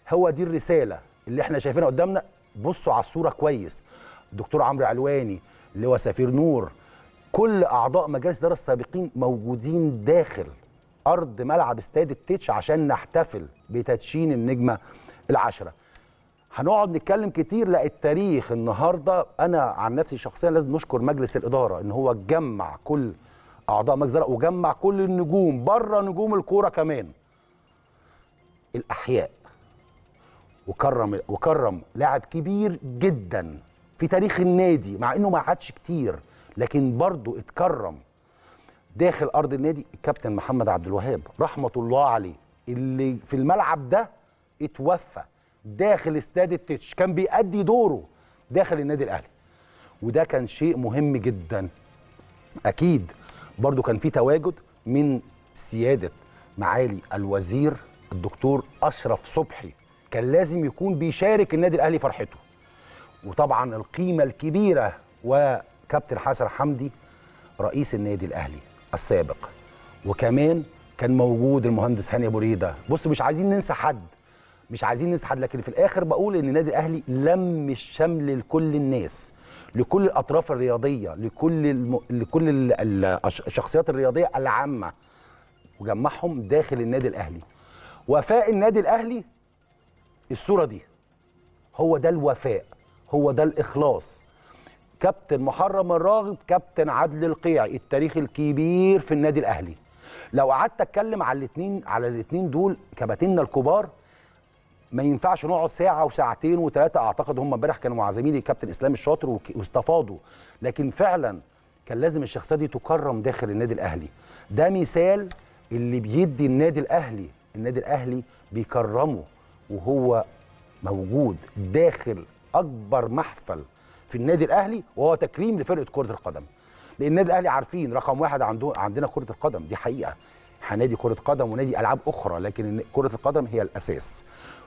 هو دي الرساله اللي احنا شايفينها قدامنا بصوا على الصوره كويس الدكتور عمرو علواني اللي هو سفير نور كل اعضاء مجالس الاداره السابقين موجودين داخل ارض ملعب استاد التتش عشان نحتفل بتدشين النجمه العشره هنقعد نتكلم كتير لا التاريخ النهارده انا عن نفسي شخصيا لازم نشكر مجلس الاداره ان هو جمع كل اعضاء مجلس الاداره وجمع كل النجوم بره نجوم الكوره كمان الاحياء وكرم وكرم لاعب كبير جدا في تاريخ النادي مع انه ما عادش كتير لكن برضه اتكرم داخل ارض النادي الكابتن محمد عبد الوهاب رحمه الله عليه اللي في الملعب ده اتوفى داخل استاد التتش كان بيأدي دوره داخل النادي الاهلي وده كان شيء مهم جدا اكيد برضو كان في تواجد من سياده معالي الوزير الدكتور اشرف صبحي كان لازم يكون بيشارك النادي الاهلي فرحته وطبعا القيمه الكبيره وكابتن حسن حمدي رئيس النادي الاهلي السابق وكمان كان موجود المهندس هاني ابو ريده بص مش عايزين ننسى حد مش عايزين ننسى حد لكن في الاخر بقول ان النادي الاهلي لم الشمل لكل الناس لكل الاطراف الرياضيه لكل الم... لكل ال... ال... الشخصيات الرياضيه العامه وجمعهم داخل النادي الاهلي وفاء النادي الاهلي الصوره دي هو ده الوفاء هو ده الاخلاص كابتن محرم الراغب كابتن عدل القيعي التاريخ الكبير في النادي الاهلي لو قعدت اتكلم على الاثنين على الاثنين دول كباتننا الكبار ما ينفعش نقعد ساعه وساعتين وثلاثه اعتقد هم امبارح كانوا مع زميلي كابتن اسلام الشاطر واستفاضوا لكن فعلا كان لازم الشخصيه دي تكرم داخل النادي الاهلي ده مثال اللي بيدي النادي الاهلي النادي الاهلي بيكرمه وهو موجود داخل اكبر محفل في النادي الاهلي وهو تكريم لفرقه كره القدم لان النادي الاهلي عارفين رقم واحد عنده عندنا كره القدم دي حقيقه نادي كره قدم ونادي العاب اخرى لكن كره القدم هي الاساس